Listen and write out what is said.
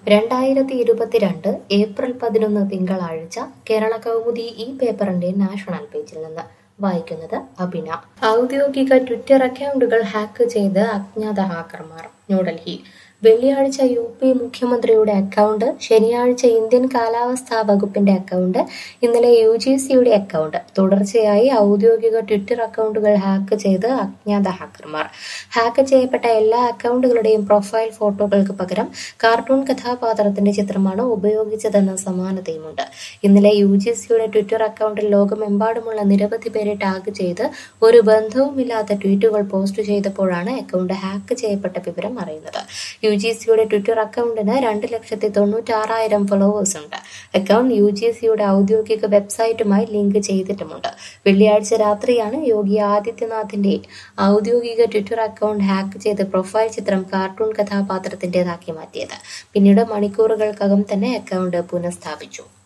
രണ്ടായിരത്തി ഇരുപത്തിരണ്ട് ഏപ്രിൽ പതിനൊന്ന് തിങ്കളാഴ്ച കേരള കൗമുദി ഈ പേപ്പറിന്റെ നാഷണൽ പേജിൽ നിന്ന് വായിക്കുന്നത് അഭിന ഔദ്യോഗിക ട്വിറ്റർ അക്കൗണ്ടുകൾ ഹാക്ക് ചെയ്ത് അജ്ഞാത ഹാക്കർമാർ ന്യൂഡൽഹി വെള്ളിയാഴ്ച യു പി മുഖ്യമന്ത്രിയുടെ അക്കൗണ്ട് ശനിയാഴ്ച ഇന്ത്യൻ കാലാവസ്ഥാ വകുപ്പിന്റെ അക്കൗണ്ട് ഇന്നലെ യു ജി സിയുടെ അക്കൗണ്ട് തുടർച്ചയായി ഔദ്യോഗിക ട്വിറ്റർ അക്കൗണ്ടുകൾ ഹാക്ക് ചെയ്ത് അജ്ഞാത ഹാക്കർമാർ ഹാക്ക് ചെയ്യപ്പെട്ട എല്ലാ അക്കൗണ്ടുകളുടെയും പ്രൊഫൈൽ ഫോട്ടോകൾക്ക് പകരം കാർട്ടൂൺ കഥാപാത്രത്തിന്റെ ചിത്രമാണ് ഉപയോഗിച്ചതെന്ന സമാനതയുമുണ്ട് ഇന്നലെ യു ജി സിയുടെ ട്വിറ്റർ അക്കൗണ്ടിൽ ലോകമെമ്പാടുമുള്ള നിരവധി പേരെ ടാഗ് ചെയ്ത് ഒരു ബന്ധവുമില്ലാത്ത ട്വീറ്റുകൾ പോസ്റ്റ് ചെയ്തപ്പോഴാണ് അക്കൗണ്ട് ഹാക്ക് ചെയ്യപ്പെട്ട വിവരം അറിയുന്നത് യു ജി സിയുടെ ട്വിറ്റർ അക്കൗണ്ടിന് രണ്ട് ലക്ഷത്തി തൊണ്ണൂറ്റാറായിരം ഫോളോവേഴ്സ് ഉണ്ട് അക്കൗണ്ട് യു ജി സിയുടെ ഔദ്യോഗിക വെബ്സൈറ്റുമായി ലിങ്ക് ചെയ്തിട്ടുമുണ്ട് വെള്ളിയാഴ്ച രാത്രിയാണ് യോഗി ആദിത്യനാഥിന്റെ ഔദ്യോഗിക ട്വിറ്റർ അക്കൗണ്ട് ഹാക്ക് ചെയ്ത് പ്രൊഫൈൽ ചിത്രം കാർട്ടൂൺ കഥാപാത്രത്തിന്റേതാക്കി മാറ്റിയത് പിന്നീട് മണിക്കൂറുകൾക്കകം തന്നെ അക്കൗണ്ട് പുനഃസ്ഥാപിച്ചു